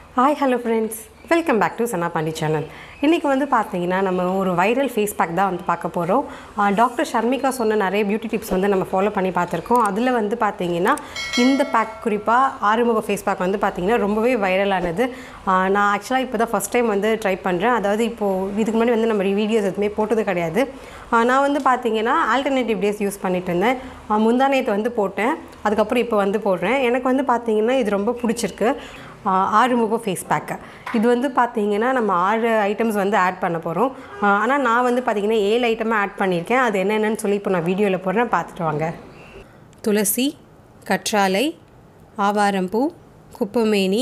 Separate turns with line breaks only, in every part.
hi hello friends welcome back to Sana Pandi channel இன்றைக்கி வந்து பார்த்தீங்கன்னா நம்ம ஒரு வைரல் ஃபேஸ் பேக் தான் வந்து பார்க்க போகிறோம் டாக்டர் ஷர்மிகா சொன்ன நிறைய பியூட்டி டிப்ஸ் வந்து நம்ம ஃபாலோ பண்ணி பார்த்துருக்கோம் அதில் வந்து பார்த்தீங்கன்னா இந்த பேக் குறிப்பாக ஆறுமுக ஃபேஸ் பேக் வந்து பார்த்தீங்கன்னா ரொம்பவே வைரலானது ஆஹ் நான் ஆக்சுவலாக இப்போ தான் ஃபஸ்ட் டைம் வந்து ட்ரை பண்ணுறேன் அதாவது இப்போது இதுக்கு முன்னாடி வந்து நம்ம வீடியோஸ் எதுவுமே போட்டது கிடையாது ஆஹ் நான் வந்து பார்த்தீங்கன்னா ஆல்டர்னேட்டிவ் டேஸ் யூஸ் பண்ணிட்டு இருந்தேன் ஆஹ் முந்தானேத்து வந்து போட்டேன் அதுக்கப்புறம் இப்போ வந்து போடுறேன் எனக்கு வந்து பார்த்தீங்கன்னா இது ரொம்ப பிடிச்சிருக்கு ஆஹ் ஆறுமுகம் ஃபேஸ் பேக்கு இது வந்து பார்த்தீங்கன்னா நம்ம ஆறு ஐட்டம்ஸ் வந்து ஆட் பண்ண போகிறோம் ஆனால் நான் வந்து பார்த்தீங்கன்னா ஏழு ஐட்டமாக ஆட் பண்ணியிருக்கேன் அது என்னென்னு சொல்லி இப்போ நான் வீடியோவில் போடுறேன் பார்த்துட்டு வாங்க துளசி கற்றாழை ஆவாரம்பூ குப்பமேனி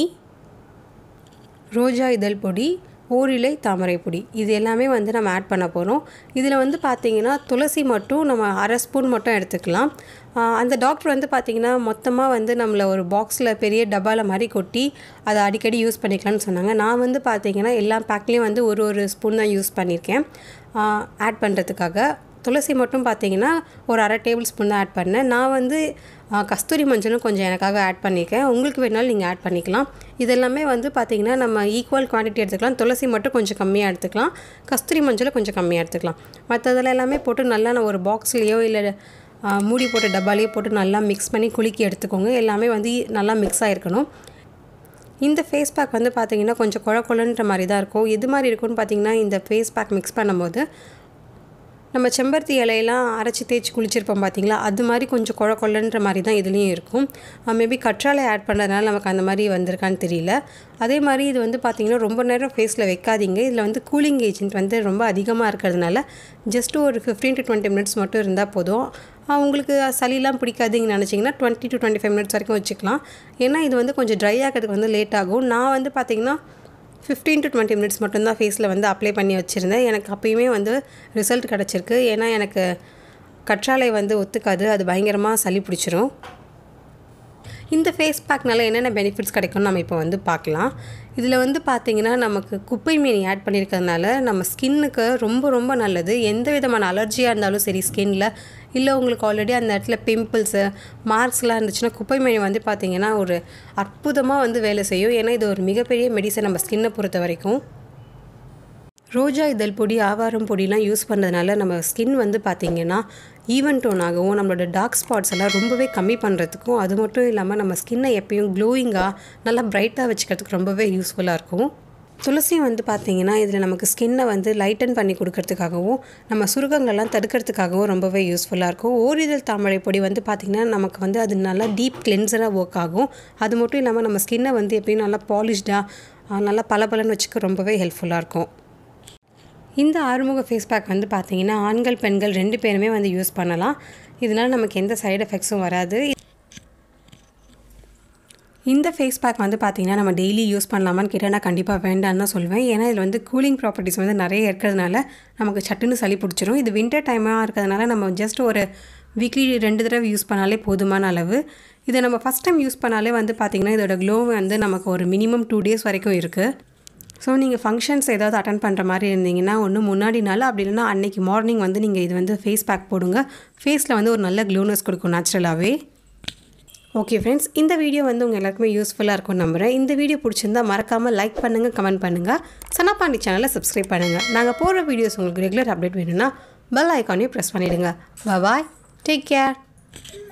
ரோஜா இதழ் பொடி ஓரிலை தாமரை பொடி இது எல்லாமே வந்து நம்ம ஆட் பண்ண போகிறோம் இதில் வந்து பார்த்திங்கன்னா துளசி மட்டும் நம்ம அரை ஸ்பூன் மட்டும் எடுத்துக்கலாம் ஆஹ் அந்த டாக்டர் வந்து பார்த்திங்கன்னா மொத்தமாக வந்து நம்மளை ஒரு பாக்ஸில் பெரிய டப்பாவில் மாதிரி கொட்டி அதை அடிக்கடி யூஸ் பண்ணிக்கலாம்னு சொன்னாங்க நான் வந்து பார்த்திங்கன்னா எல்லா பேக்லேயும் வந்து ஒரு ஒரு ஸ்பூன் தான் யூஸ் பண்ணியிருக்கேன் ஆட் பண்ணுறதுக்காக துளசி மட்டும் பார்த்தீங்கன்னா ஒரு அரை டேபிள் ஸ்பூன் தான் ஆட் பண்ணேன் நான் வந்து ஆ, கஸ்தூரி மஞ்சளும் கொஞ்சம் எனக்காக ஆட் பண்ணியிருக்கேன் உங்களுக்கு வேணாலும் நீங்கள் ஆட் பண்ணிக்கலாம் இதெல்லாமே வந்து பார்த்தீங்கன்னா நம்ம ஈக்குவல் குவான்டிட்டி எடுத்துக்கலாம் துளசி மட்டும் கொஞ்சம் கம்மியாக எடுத்துக்கலாம் கஸ்தூரி மஞ்சளும் கொஞ்சம் கம்மியாக எடுத்துக்கலாம் மற்றதில் எல்லாமே போட்டு நல்லா நான் ஒரு பாக்ஸ்லேயோ இல்லை ஆ, மூடி போட்ட டப்பாலேயோ போட்டு நல்லா மிக்ஸ் பண்ணி குலுக்கி எடுத்துக்கோங்க எல்லாமே வந்து நல்லா மிக்ஸ் ஆகிருக்கணும் இந்த ஃபேஸ் பேக் வந்து பார்த்தீங்கன்னா கொஞ்சம் குழ குழன்ற மாதிரி தான் இருக்கும் எது மாதிரி இருக்கும்னு பார்த்தீங்கன்னா இந்த ஃபேஸ் பேக் மிக்ஸ் பண்ணும்போது நம்ம செம்பருத்தி இலையெல்லாம் அரைச்சி தேய்ச்சி குளிச்சிருப்போம் பார்த்தீங்களா அது மாதிரி கொஞ்சம் குழ கொள்ளன்ற மாதிரி தான் இதுலேயும் இருக்கும் மேபி கற்றாழை ஆட் பண்ணுறதுனால நமக்கு அந்த மாதிரி வந்திருக்கான்னு தெரியல அதே மாதிரி இது வந்து பார்த்திங்கன்னா ரொம்ப நேரம் ஃபேஸில் வைக்காதீங்க இதில் வந்து கூலிங் ஏஜென்ட் வந்து ரொம்ப அதிகமாக இருக்கிறதுனால ஜஸ்ட் ஒரு ஃபிஃப்டீன் டு டுவெண்ட்டி மினிட்ஸ் மட்டும் இருந்தால் போதும் ஆஹ் உங்களுக்கு சளிலாம் பிடிக்காதுன்னு நினச்சிங்கன்னா twenty to twenty five minutes வரைக்கும் வச்சுக்கலாம் ஏன்னா இது வந்து கொஞ்சம் ட்ரை ஆகிறதுக்கு வந்து லேட் ஆகும் நான் வந்து பார்த்திங்கன்னா ஃபிஃப்டீன் டு டுவெண்ட்டி மினிட்ஸ் மட்டும்தான் ஃபேஸில் வந்து அப்ளை பண்ணி வச்சுருந்தேன் எனக்கு அப்பயுமே வந்து ரிசல்ட் கிடச்சிருக்கு ஏன்னா எனக்கு கற்றாழை வந்து ஒத்துக்காது அது பயங்கரமாக சளி பிடிச்சிரும் இந்த ஃபேஸ் பேக்னால என்னென்ன பெனிஃபிட்ஸ் கிடைக்கும்னு நம்ம இப்போ வந்து பார்க்கலாம் இதில் வந்து பார்த்திங்கன்னா நமக்கு குப்பை மீன் ஆட் பண்ணியிருக்கிறதுனால நம்ம ஸ்கின்னுக்கு ரொம்ப ரொம்ப நல்லது எந்த விதமான அலர்ஜியாக இருந்தாலும் சரி ஸ்கின்னில் இல்லை உங்களுக்கு ஆல்ரெடி அந்த இடத்துல பிம்பிள்ஸு மார்க்ஸ்லாம் இருந்துச்சுன்னா குப்பை மீன் வந்து பார்த்திங்கன்னா ஒரு அற்புதமாக வந்து வேலை செய்யும் ஏன்னா இது ஒரு மிகப்பெரிய மெடிசன் நம்ம ஸ்கின்னை பொறுத்த வரைக்கும் ரோஜா இதழ் பொடி ஆவாரம் பொடிலாம் யூஸ் பண்ணுறதுனால நம்ம ஸ்கின் வந்து பார்த்திங்கன்னா ஈவன் டோன் ஆகவும் நம்மளோட டார்க் ஸ்பாட்ஸ் எல்லாம் ரொம்பவே கம்மி பண்ணுறதுக்கும் அது மட்டும் இல்லாமல் நம்ம ஸ்கின்னை எப்பயும் க்ளோயிங்காக நல்லா பிரைட்டாக வச்சுக்கிறதுக்கு ரொம்பவே யூஸ்ஃபுல்லாக இருக்கும் துளசி வந்து பார்த்திங்கன்னா இதில் நமக்கு ஸ்கின்னை வந்து லைட்டன் பண்ணி கொடுக்கறதுக்காகவும் நம்ம சுருக்கங்கள்லாம் தடுக்கிறதுக்காகவும் ரொம்பவே யூஸ்ஃபுல்லாக இருக்கும் ஓரிதழ் தாமரை பொடி வந்து பார்த்திங்கன்னா நமக்கு வந்து அது நல்லா டீப் கிளென்சராக ஒர்க் ஆகும் அது மட்டும் இல்லாமல் நம்ம ஸ்கின்னை வந்து எப்பயும் நல்லா பாலிஷ்டாக நல்லா பளபளன்னு வச்சுக்க ரொம்பவே ஹெல்ப்ஃபுல்லாக இருக்கும் இந்த ஆறுமுக ஃபேஸ் பேக் வந்து பார்த்தீங்கன்னா ஆண்கள் பெண்கள் ரெண்டு பேருமே வந்து யூஸ் பண்ணலாம் இதனால் நமக்கு எந்த சைடு எஃபெக்ட்ஸும் வராது இந்த ஃபேஸ் பேக் வந்து பார்த்தீங்கன்னா நம்ம டெய்லி யூஸ் பண்ணலாமான்னு கேட்டால் நான் கண்டிப்பாக வேண்டான்னு தான் சொல்லுவேன் ஏன்னா இதில் வந்து கூலிங் ப்ராப்பர்ட்டிஸ் வந்து நிறைய இருக்கிறதுனால நமக்கு சட்டுன்னு சளி பிடிச்சிரும் இது வின்டர் டைமாக இருக்கிறதுனால நம்ம ஜஸ்ட் ஒரு வீக்லி ரெண்டு தடவை யூஸ் பண்ணாலே போதுமான அளவு இதை நம்ம ஃபஸ்ட் டைம் யூஸ் பண்ணாலே வந்து பார்த்திங்கன்னா இதோட க்ளோ வந்து நமக்கு ஒரு மினிமம் டூ டேஸ் வரைக்கும் இருக்குது ஸோ நீங்கள் ஃபங்க்ஷன்ஸ் ஏதாவது அட்டன் பண்ணுற மாதிரி இருந்தீங்கன்னா ஒன்று முன்னாடி நாள் அப்படி இல்லைன்னா அன்னைக்கு மார்னிங் வந்து நீங்கள் இது வந்து ஃபேஸ் பேக் போடுங்க ஃபேஸில் வந்து ஒரு நல்ல க்ளோனஸ் கொடுக்கும் நேச்சுரலாகவே ஓகே ஃப்ரெண்ட்ஸ் இந்த வீடியோ வந்து உங்கள் எல்லாருக்குமே யூஸ்ஃபுல்லாக இருக்கும்னு நம்புகிறேன் இந்த வீடியோ பிடிச்சிருந்தா மறக்காமல் லைக் பண்ணுங்கள் கமெண்ட் பண்ணுங்கள் சனாபாண்டி சேனலை சப்ஸ்கிரைப் பண்ணுங்கள் நாங்கள் போடுற வீடியோஸ் உங்களுக்கு ரெகுலர் அப்டேட் வேணும்னா பெல் ஐக்கானையும் ப்ரெஸ் பண்ணிவிடுங்க பாய் டேக் கேர்